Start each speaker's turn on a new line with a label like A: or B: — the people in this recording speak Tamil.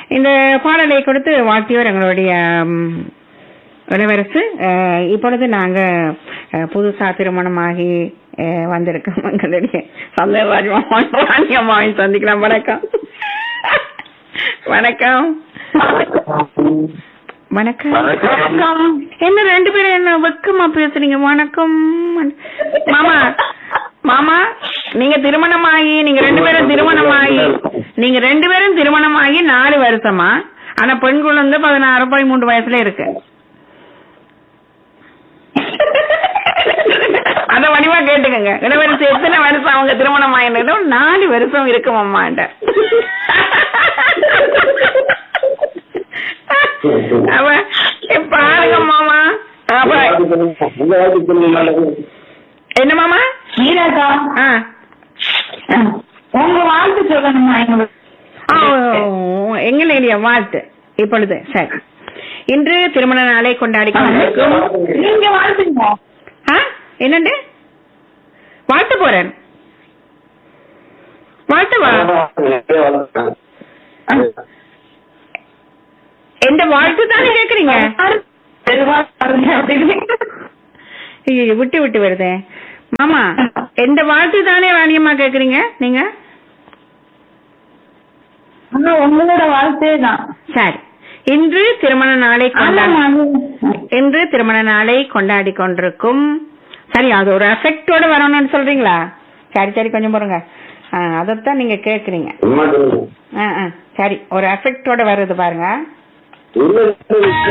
A: இந்த பாடலை கொடுத்து வாழ்த்தியோர் எங்களுடைய ம், இளவரசு அஹ், இப்பொழுது நாங்க அஹ், புதுசா திருமணமாகி அஹ், வந்திருக்கோம் எங்களுடைய சந்தேகராஜ் ராணி அம்மாவை சந்திக்கலாம் வணக்கம் வணக்கம் வணக்கம்
B: வணக்கம்.
A: என்ன ரெண்டு பேரும் என்ன வெக்கமா பேசுறீங்க வணக்கம் மாமா மாமா நீங்க திருமணமாகி நீங்க ரெண்டு பேரும் திருமணமாகி நீங்க ரெண்டு பேரும் திருமணமாகி நாலு வருஷமா ஆனா பெண் குழந்தை பதினாறு பதிமூன்று வயசுல இருக்கு அத வடிவா கேட்டுக்கங்க இளவரசி எத்தனை வருஷம் அவங்க திருமணம் ஆயினதும் நாலு வருஷம் இருக்கும் அம்மாண்ட அவ ஏ, பாருங்க மாமா அவ என்ன மாமா
B: மீராக்கா
A: ஆ
B: உங்க வாழ்த்து சொல்லணுமா எங்களுக்கு
A: ஆ, எங்களுடைய வாழ்த்து இப்பொழுது சரி இன்று திருமண நாளை கொண்டாடி கொண்டிருக்கும்
B: நீங்க வாழ்த்துங்க
A: ஆ, என்னண்டு வாழ்த்து போறேன் வாழ்த்துவா எந்த வாழ்த்து தானே கேக்குறீங்க
B: தெளிவா பாருங்க அப்படின்னு.
A: ஐயோ விட்டு விட்டு வருதே மாமா எந்த வாழ்த்து தானே வாணியம்மா கேக்குறீங்க நீங்க
B: ஆனா உங்களோட வாழ்த்தே தான்
A: சரி இன்று திருமண நாளை கொண்டாடி இன்று திருமண நாளை கொண்டாடி கொண்டிருக்கும் சரி அது ஒரு அஃபெக்டோட வரணும்னு சொல்றீங்களா சரி சரி கொஞ்சம் பாருங்க ஆ, அதைத்தான் நீங்க கேக்குறீங்க ஆ, ஆ, சரி ஒரு அஃபெக்டோட வருது பாருங்க